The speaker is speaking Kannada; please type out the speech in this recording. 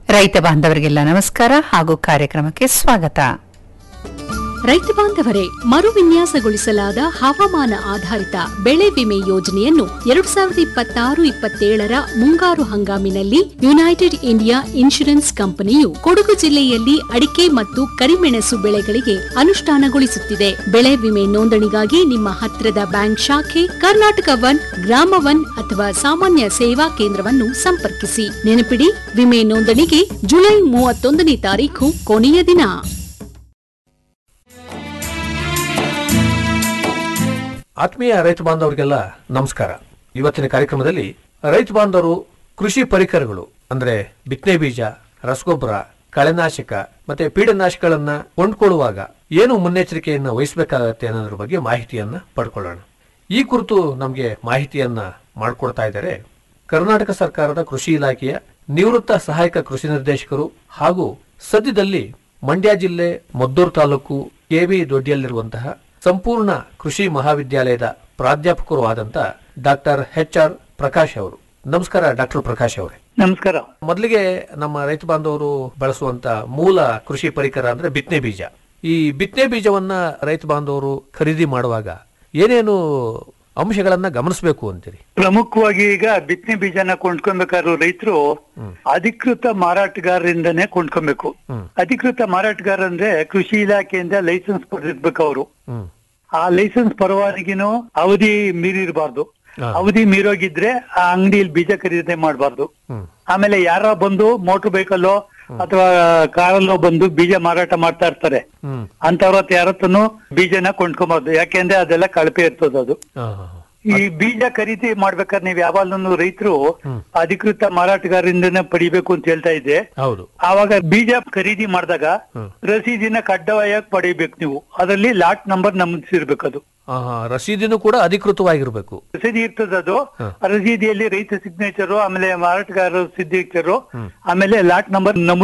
ರೈತ ಬಾಂಧವರಿಗೆಲ್ಲ ನಮಸ್ಕಾರ ಹಾಗೂ ಕಾರ್ಯಕ್ರಮಕ್ಕೆ ಸ್ವಾಗತ ರೈತ ಬಾಂಧವರೇ ಮರುವಿನ್ಯಾಸಗೊಳಿಸಲಾದ ಹವಾಮಾನ ಆಧಾರಿತ ಬೆಳೆ ವಿಮೆ ಯೋಜನೆಯನ್ನು ಎರಡು ಸಾವಿರದ ಇಪ್ಪತ್ತಾರು ಇಪ್ಪತ್ತೇಳರ ಮುಂಗಾರು ಹಂಗಾಮಿನಲ್ಲಿ ಯುನೈಟೆಡ್ ಇಂಡಿಯಾ ಇನ್ಶೂರೆನ್ಸ್ ಕಂಪನಿಯು ಕೊಡಗು ಜಿಲ್ಲೆಯಲ್ಲಿ ಅಡಿಕೆ ಮತ್ತು ಕರಿಮೆಣಸು ಬೆಳೆಗಳಿಗೆ ಅನುಷ್ಠಾನಗೊಳಿಸುತ್ತಿದೆ ಬೆಳೆ ವಿಮೆ ನೋಂದಣಿಗಾಗಿ ನಿಮ್ಮ ಹತ್ತಿರದ ಬ್ಯಾಂಕ್ ಶಾಖೆ ಕರ್ನಾಟಕ ವನ್ ಗ್ರಾಮ ವನ್ ಅಥವಾ ಸಾಮಾನ್ಯ ಸೇವಾ ಕೇಂದ್ರವನ್ನು ಸಂಪರ್ಕಿಸಿ ನೆನಪಿಡಿ ವಿಮೆ ನೋಂದಣಿಗೆ ಜುಲೈ ಮೂವತ್ತೊಂದನೇ ತಾರೀಖು ಕೊನೆಯ ದಿನ ಆತ್ಮೀಯ ರೈತ ಬಾಂಧವರಿಗೆಲ್ಲ ನಮಸ್ಕಾರ ಇವತ್ತಿನ ಕಾರ್ಯಕ್ರಮದಲ್ಲಿ ರೈತ ಬಾಂಧವರು ಕೃಷಿ ಪರಿಕರಗಳು ಅಂದ್ರೆ ಬಿತ್ತನೆ ಬೀಜ ರಸಗೊಬ್ಬರ ಕಳೆನಾಶಕ ಮತ್ತೆ ಪೀಡನಾಶಕಗಳನ್ನ ಕೊಂಡ್ಕೊಳ್ಳುವಾಗ ಏನು ಮುನ್ನೆಚ್ಚರಿಕೆಯನ್ನ ವಹಿಸಬೇಕಾಗತ್ತೆ ಅನ್ನೋದ್ರ ಬಗ್ಗೆ ಮಾಹಿತಿಯನ್ನ ಪಡ್ಕೊಳ್ಳೋಣ ಈ ಕುರಿತು ನಮಗೆ ಮಾಹಿತಿಯನ್ನ ಮಾಡಿಕೊಡ್ತಾ ಇದ್ದಾರೆ ಕರ್ನಾಟಕ ಸರ್ಕಾರದ ಕೃಷಿ ಇಲಾಖೆಯ ನಿವೃತ್ತ ಸಹಾಯಕ ಕೃಷಿ ನಿರ್ದೇಶಕರು ಹಾಗೂ ಸದ್ಯದಲ್ಲಿ ಮಂಡ್ಯ ಜಿಲ್ಲೆ ಮದ್ದೂರು ತಾಲೂಕು ಕೆವಿ ದೊಡ್ಡಿಯಲ್ಲಿರುವಂತಹ ಸಂಪೂರ್ಣ ಕೃಷಿ ಮಹಾವಿದ್ಯಾಲಯದ ಪ್ರಾಧ್ಯಾಪಕರು ಆದಂತ ಡಾಕ್ಟರ್ ಎಚ್ ಆರ್ ಪ್ರಕಾಶ್ ಅವರು ನಮಸ್ಕಾರ ಡಾಕ್ಟರ್ ಪ್ರಕಾಶ್ ಅವರೇ ನಮಸ್ಕಾರ ಮೊದಲಿಗೆ ನಮ್ಮ ರೈತ ಬಾಂಧವರು ಬಳಸುವಂತ ಮೂಲ ಕೃಷಿ ಪರಿಕರ ಅಂದ್ರೆ ಬಿತ್ತನೆ ಬೀಜ ಈ ಬಿತ್ತನೆ ಬೀಜವನ್ನ ರೈತ ಬಾಂಧವರು ಖರೀದಿ ಮಾಡುವಾಗ ಏನೇನು ಅಂಶಗಳನ್ನ ಗಮನಿಸಬೇಕು ಅಂತೀರಿ ಪ್ರಮುಖವಾಗಿ ಈಗ ಬಿತ್ತನೆ ಬೀಜನ ಕೊಂಡ್ಕೊಬೇಕಾದ್ರು ರೈತರು ಅಧಿಕೃತ ಮಾರಾಟಗಾರರಿಂದನೇ ಕೊಂಡ್ಕೊಬೇಕು ಹ್ಮ್. ಅಧಿಕೃತ ಮಾರಾಟಗಾರ ಅಂದ್ರೆ ಕೃಷಿ ಇಲಾಖೆಯಿಂದ ಲೈಸೆನ್ಸ್ ಪಡೆದಿರ್ಬೇಕು ಅವರು ಹ್ಮ್ ಆ ಲೈಸೆನ್ಸ್ ಪರವಾನಗಿನೂ ಅವಧಿ ಮೀರಿರಬಾರ್ದು ಹಾ. ಅವಧಿ ಮೀರೋಗಿದ್ರೆ ಆ ಅಂಗಡಿಯಲ್ಲಿ ಬೀಜ ಖರೀದಿ ಮಾಡಬಾರ್ದು ಹ್ಮ್ ಆಮೇಲೆ ಯಾರ ಬಂದು ಮೋಟರ್ ಬೈಕಲ್ಲೋ ಅಥವಾ ಕಾರಲ್ಲೋ ಬಂದು ಬೀಜ ಮಾರಾಟ ಮಾಡ್ತಾ ಇರ್ತಾರೆ ಹ್ಮ್ ಅಂತವ್ರ ಹತ್ರ ಯಾರತ್ತೂ ಬೀಜನ ಕೊಂಡ್ಕೊಬಾರ್ದು ಯಾಕೆಂದ್ರೆ ಅದೆಲ್ಲ ಕಳಪೆ ಇರ್ತದೆ ಅದು ಹಾ, ಹಾ, ಹಾ. ಈ ಬೀಜ ಖರೀದಿ ಮಾಡ್ಬೇಕಾದ್ರೆ ನೀವ್ ಯಾವಾಗ್ಲೂ ರೈತರು ಅಧಿಕೃತ ಮಾರಾಟಗಾರರಿಂದನೇ ಪಡಿಬೇಕು ಅಂತ ಹೇಳ್ತಾ ಇದ್ದೆ ಹೌದು ಆವಾಗ ಬೀಜ ಖರೀದಿ ಮಾಡಿದಾಗ ಹ್ಮ್. ರಸೀದಿನ ಕಡ್ಡಾಯವಾಗಿ ಪಡಿಬೇಕು ನೀವು ಅದರಲ್ಲಿ ಲಾಟ್ ನಂಬರ್ ನಮೂದಿಸಿರ್ಬೇಕು ಅದು ಹಾ, ಹಾ. ರಸೀದಿನೂ ಕೂಡ ಅಧಿಕೃತವಾಗಿರ್ಬೇಕು ರಸೀದಿ ಇರ್ತದೆ ಅದು ಹ. ಆ ರಸೀದಿಯಲ್ಲಿ ರೈತ ಸಿಗ್ನೇಚರು ಆಮೇಲೆ ಮಾರಾಟಗಾರರ ಸಿಗ್ನೇಚರು ಆಮೇಲೆ ಲಾಟ್ ನಂಬರ್ ನಮೂದಿಸಿರ್ಬೇಕು